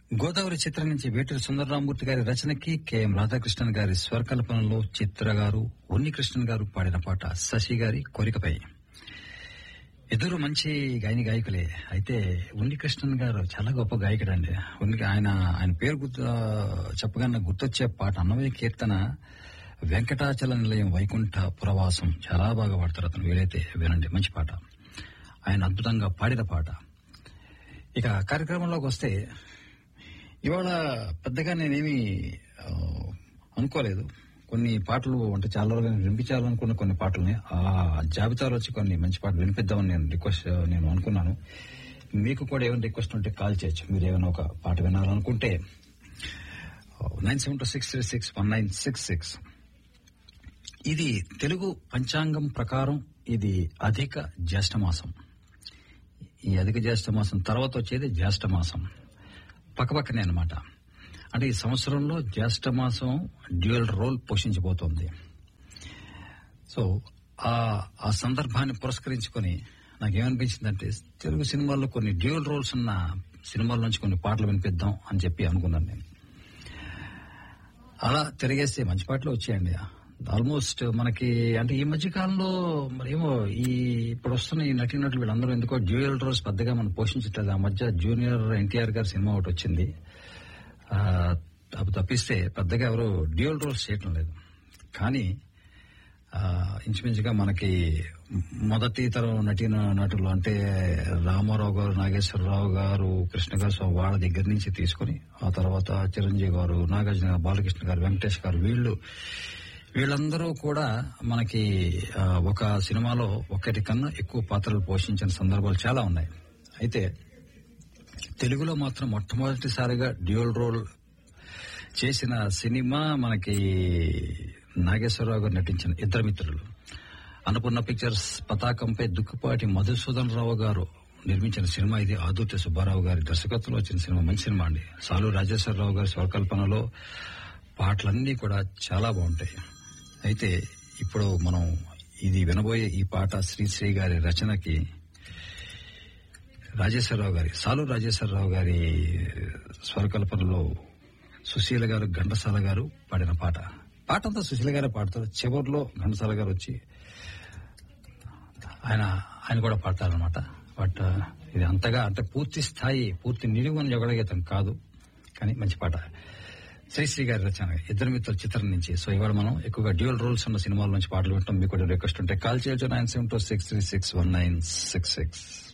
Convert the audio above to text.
గోదావరి చిత్రం నుంచి వేటూరి సుందరరామూర్తి గారి రచనకి కెఎం రాధాకృష్ణన్ గారి స్వరకల్పనలో చిత్ర గారు ఉన్నికృష్ణన్ గారు పాడిన పాట శశి గారి కోరికపై ఇద్దరు మంచి గాయని గాయకులే అయితే ఉన్నికృష్ణన్ గారు చాలా గొప్ప గాయకుడు అండి ఉన్ని ఆయన ఆయన పేరు గుర్తు చెప్పగానే గుర్తొచ్చే పాట అన్నమయ్య కీర్తన వెంకటాచల నిలయం వైకుంఠ పురవాసం చాలా బాగా పాడతారు అతను వీలైతే వినండి మంచి పాట ఆయన అద్భుతంగా పాడిన పాట ఇక కార్యక్రమంలోకి వస్తే ఇవాళ పెద్దగా నేనేమి ఆ, అనుకోలేదు కొన్ని పాటలు అంటే చాలా రోజులు నేను వినిపించాలనుకున్న కొన్ని పాటలని ఆ జాబితాలో వచ్చి కొన్ని మంచి పాటలు వినిపిద్దామని నేను రిక్వెస్ట్ నేను అనుకున్నాను మీకు కూడా ఏమైనా రిక్వెస్ట్ ఉంటే కాల్ చేయొచ్చు మీరు ఏమైనా ఒక పాట వినాలనుకుంటే nine seven two six three six one nine six six ఇది తెలుగు పంచాంగం ప్రకారం ఇది అధిక జ్యేష్ఠ మాసం ఈ అధిక జ్యేష్ఠ మాసం తర్వాత వచ్చేది జ్యేష్ఠ మాసం పక్కపక్కనే అనమాట అంటే ఈ సంవత్సరంలో జ్యేష్ఠ మాసం డ్యూయల్ రోల్ పోషించబోతోంది సో ఆ ఆ సందర్భాన్ని పురస్కరించుకొని నాకేమనిపించిందంటే తెలుగు సినిమాల్లో కొన్ని డ్యూయల్ రోల్స్ ఉన్న సినిమాల నుంచి కొన్ని పాటలు వినిపిద్దాం అని చెప్పి అనుకున్నాను నేను అలా తిరిగేస్తే మంచి పాటలు వచ్చాయండి ఆల్మోస్ట్ మనకి అంటే ఈ మధ్య కాలంలో మరేమో ఈ ఇప్పుడు వస్తున్న ఈ నటీనటులు వీళ్ళందరూ ఎందుకో డ్యూయల్ రోల్స్ పెద్దగా మనం పోషించట్లేదు ఆ మధ్య జూనియర్ ఎన్టీఆర్ గారి సినిమా ఒకటి వచ్చింది ఆ, అవి తప్పిస్తే పెద్దగా ఎవరు డ్యూయల్ రోల్స్ చేయటం లేదు కానీ ఆ, ఇంచుమించుగా మనకి మొదటి తరం నటీన నటులు అంటే రామారావు గారు నాగేశ్వరరావు గారు కృష్ణ గారు సో వాళ్ళ దగ్గర నుంచి తీసుకుని ఆ తర్వాత చిరంజీవి గారు నాగార్జున గారు బాలకృష్ణ గారు వెంకటేష్ గారు వీళ్ళు వీళ్ళందరూ కూడా మనకి ఆ, ఒక సినిమాలో ఒకటి కన్నా ఎక్కువ పాత్రలు పోషించిన సందర్భాలు చాలా ఉన్నాయి అయితే తెలుగులో మాత్రం మొట్టమొదటిసారిగా డ్యూయల్ రోల్ చేసిన సినిమా మనకి నాగేశ్వరరావు గారు నటించిన ఇద్దరు మిత్రులు అన్నపూర్ణ పిక్చర్స్ పతాకంపై దుక్కుపాటి మధుసూదన్ రావు గారు నిర్మించిన సినిమా ఇది ఆదుర్తి సుబ్బారావు గారి దర్శకత్వంలో వచ్చిన సినిమా మంచి సినిమా అండి సాలు రాజేశ్వరరావు గారి స్వరకల్పనలో పాటలన్నీ కూడా చాలా బాగుంటాయి అయితే ఇప్పుడు మనం ఇది వినబోయే ఈ పాట శ్రీశ్రీ గారి రచనకి రాజేశ్వరరావు గారి సాలు రాజేశ్వరరావు గారి స్వరకల్పనలో సుశీల గారు ఘంటసాల గారు పాడిన పాట పాట అంతా సుశీల గారే పాడతారు చివరిలో ఘంటసాల గారు వచ్చి ఆయన ఆయన కూడా పాడతారనమాట బట్ ఇది అంతగా అంటే పూర్తి స్థాయి పూర్తి నిలువని జగడగీతం కాదు కానీ మంచి పాట శ్రీశ్రీ గారి రచన ఇద్దరు మిత్రుల చిత్రం నుంచి సో ఇవాళ మనం ఎక్కువగా డ్యూయల్ రోల్స్ ఉన్న సినిమాల నుంచి పాటలు వింటాం మీకు కూడా రిక్వెస్ట్ ఉంటే కాల్ చేయొచ్చు nine seven two six three six one nine six six